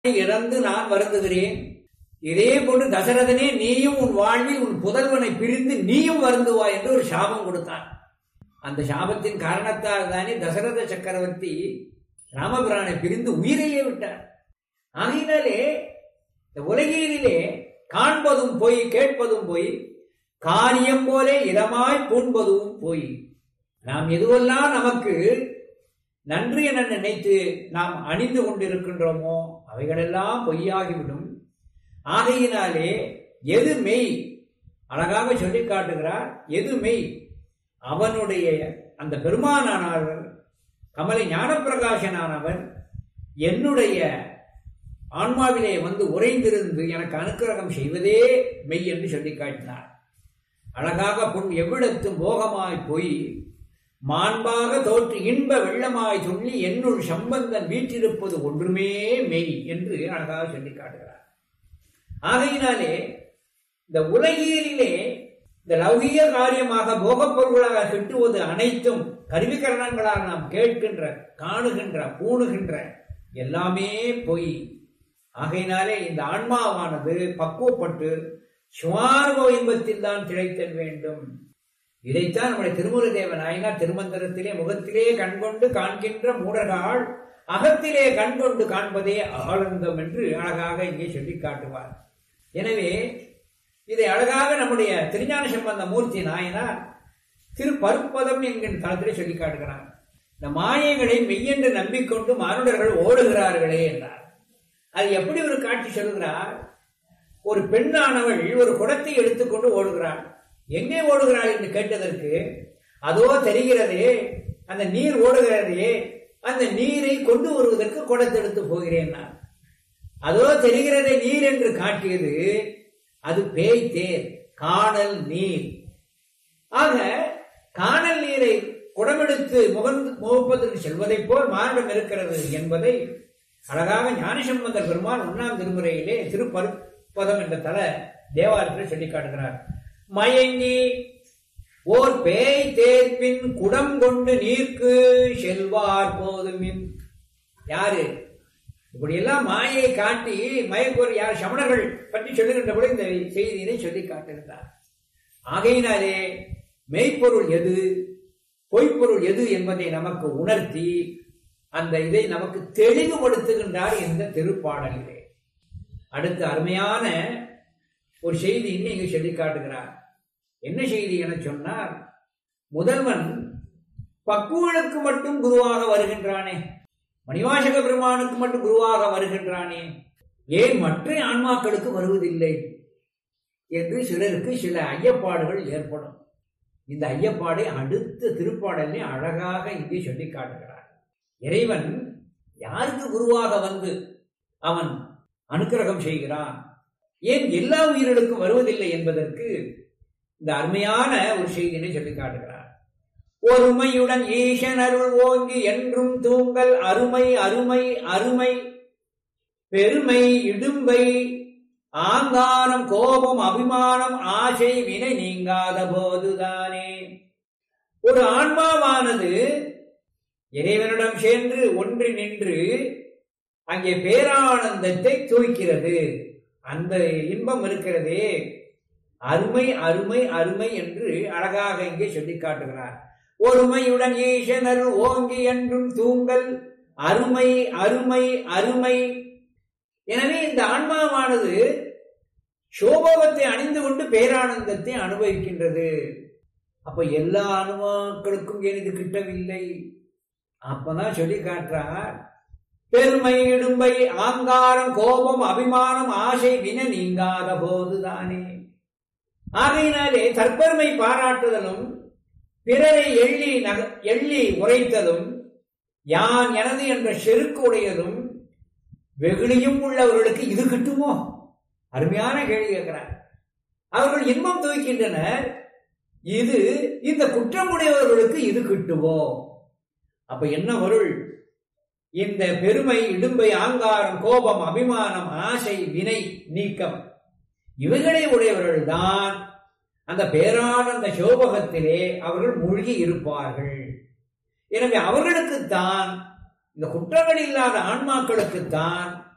இறந்து நான் வருந்துகிறேன் இதே போன்று தசரதனே நீயும் உன் வாழ்வில் உன் புதல்வனை பிரிந்து நீயும் வருந்துவாய் என்று ஒரு சாபம் கொடுத்தான் அந்த சாபத்தின் காரணத்தால் தானே தசரத சக்கரவர்த்தி ராமபிரானை பிரிந்து உயிரையே விட்டார் ஆகையினாலே இந்த உலகிலே காண்பதும் போய் கேட்பதும் போய் காரியம் போலே இதமாய் பூண்பதும் போய் நாம் எதுவெல்லாம் நமக்கு நன்றி என நினைத்து நாம் அணிந்து கொண்டிருக்கின்றோமோ அவைகளெல்லாம் பொய்யாகிவிடும் ஆகையினாலே எது மெய் அழகாக சொல்லி காட்டுகிறார் எது மெய் அவனுடைய அந்த பெருமானானவர் கமலை ஞானப்பிரகாசனானவன் என்னுடைய ஆன்மாவிலே வந்து உறைந்திருந்து எனக்கு அனுக்கிரகம் செய்வதே மெய் என்று சொல்லி காட்டினார் அழகாக பொன் எவ்விடத்தும் போகமாய் போய் மாண்பாக தோற்று இன்ப வெள்ளமாய் சொல்லி என்னுள் சம்பந்தன் வீற்றிருப்பது ஒன்றுமே மெய் என்று அழகாக சொல்லி காட்டுகிறார் ஆகையினாலே இந்த உலகியலிலே இந்த லௌகிய காரியமாக போகப் பொருள்களாக கிட்டுவது அனைத்தும் கருவிகரணங்களால் நாம் கேட்கின்ற காணுகின்ற பூணுகின்ற எல்லாமே பொய் ஆகையினாலே இந்த ஆன்மாவானது பக்குவப்பட்டு சுவார்வ இன்பத்தில் தான் திளைத்தல் வேண்டும் இதைத்தான் நம்முடைய திருமுரு தேவ நாயனார் திருமந்திரத்திலே முகத்திலே கண்கொண்டு காண்கின்ற மூடர்கள் அகத்திலே கண்கொண்டு காண்பதே ஆனந்தம் என்று அழகாக இங்கே சொல்லி காட்டுவார் எனவே இதை அழகாக நம்முடைய திருஞான சம்பந்த மூர்த்தி நாயனார் திரு பருப்பதம் என்கின்ற தளத்திலே சொல்லி காட்டுகிறார் இந்த மாயைகளை மெய்யென்று நம்பிக்கொண்டு மானுடர்கள் ஓடுகிறார்களே என்றார் அது எப்படி ஒரு காட்சி சொல்கிறார் ஒரு பெண்ணானவள் ஒரு குடத்தை எடுத்துக்கொண்டு ஓடுகிறாள் எங்கே ஓடுகிறாள் என்று கேட்டதற்கு அதோ தெரிகிறதே அந்த நீர் ஓடுகிறதே அந்த நீரை கொண்டு வருவதற்கு குடத்தை எடுத்து போகிறேன் நான் அதோ தெரிகிறதே நீர் என்று காட்டியது அது பேய் தேர் காணல் நீர் ஆக காணல் நீரை குடமெடுத்து முகந்து முகப்பதற்கு செல்வதைப் போல் மானிடம் இருக்கிறது என்பதை அழகாக ஞானசம்பந்தர் பெருமான் ஒன்னாம் திருமுறையிலே திருப்பருப்பதம் என்ற தல தேவாலயத்தில் சொல்லி காட்டுகிறார் மயங்கி ஓர் பேய் தேர்ப்பின் குடம் கொண்டு நீர்க்கு செல்வார் போதுமின் யாரு இப்படியெல்லாம் மாயை காட்டி மயக்கோர் யார் சமணர்கள் பற்றி சொல்லுகின்ற கூட இந்த செய்தியினை சொல்லி காட்டுகிறார் ஆகையினாலே மெய்ப்பொருள் எது பொய்ப்பொருள் எது என்பதை நமக்கு உணர்த்தி அந்த இதை நமக்கு தெளிவுபடுத்துகின்றார் இந்த திருப்பாடலிலே அடுத்து அருமையான ஒரு செய்தி இன்னும் இங்கு சொல்லி காட்டுகிறார் என்ன செய்தி என சொன்னார் முதல்வன் பக்குவனுக்கு மட்டும் குருவாக வருகின்றானே மணிவாசக பெருமானுக்கு மட்டும் குருவாக வருகின்றானே ஏன் மற்ற ஆன்மாக்களுக்கு வருவதில்லை என்று சிலருக்கு சில ஐயப்பாடுகள் ஏற்படும் இந்த ஐயப்பாடை அடுத்த திருப்பாடலே அழகாக இங்கே சொல்லி காட்டுகிறார் இறைவன் யாருக்கு குருவாக வந்து அவன் அனுக்கிரகம் செய்கிறான் ஏன் எல்லா உயிர்களுக்கும் வருவதில்லை என்பதற்கு இந்த அருமையான ஒரு செய்தினை சொல்லி காட்டுகிறார் ஒருமையுடன் ஈசன் அருள் ஓங்கி என்றும் தூங்கல் அருமை அருமை அருமை பெருமை இடும்பை ஆங்காரம் கோபம் அபிமானம் ஆசை வினை நீங்காத போதுதானே ஒரு ஆன்மாவானது இறைவனிடம் சேர்ந்து ஒன்றி நின்று அங்கே பேரானந்தத்தை தூய்க்கிறது அந்த இன்பம் இருக்கிறதே அருமை அருமை அருமை என்று அழகாக இங்கே சொல்லி காட்டுகிறார் ஒருமையுடன் ஈசனர் ஓங்கி என்றும் தூங்கல் அருமை அருமை அருமை எனவே இந்த ஆன்மாவானது சோபவத்தை அணிந்து கொண்டு பேரானந்தத்தை அனுபவிக்கின்றது அப்ப எல்லா அனுபவங்களுக்கும் ஏன் இது கிட்டவில்லை அப்பதான் சொல்லி காட்டுறார் பெருமை இடும்பை ஆங்காரம் கோபம் அபிமானம் ஆசை வின நீங்காத போதுதானே ஆகையினாலே தற்பெருமை பாராட்டுதலும் பிறரை எள்ளி நக எள்ளி உரைத்ததும் யான் எனது என்ற செருக்கு உடையதும் வெகுளியும் உள்ளவர்களுக்கு இது கிட்டுமோ அருமையான கேள்வி கேட்கிறார் அவர்கள் இன்பம் துவைக்கின்றனர் இது இந்த குற்றமுடையவர்களுக்கு இது கிட்டுவோ அப்ப என்ன பொருள் இந்த பெருமை இடும்பை ஆங்காரம் கோபம் அபிமானம் ஆசை வினை நீக்கம் இவைகளை உடையவர்கள் தான் அந்த பேரானந்த சோபகத்திலே அவர்கள் மூழ்கி இருப்பார்கள் எனவே அவர்களுக்குத்தான் இந்த குற்றங்கள் இல்லாத ஆன்மாக்களுக்குத்தான்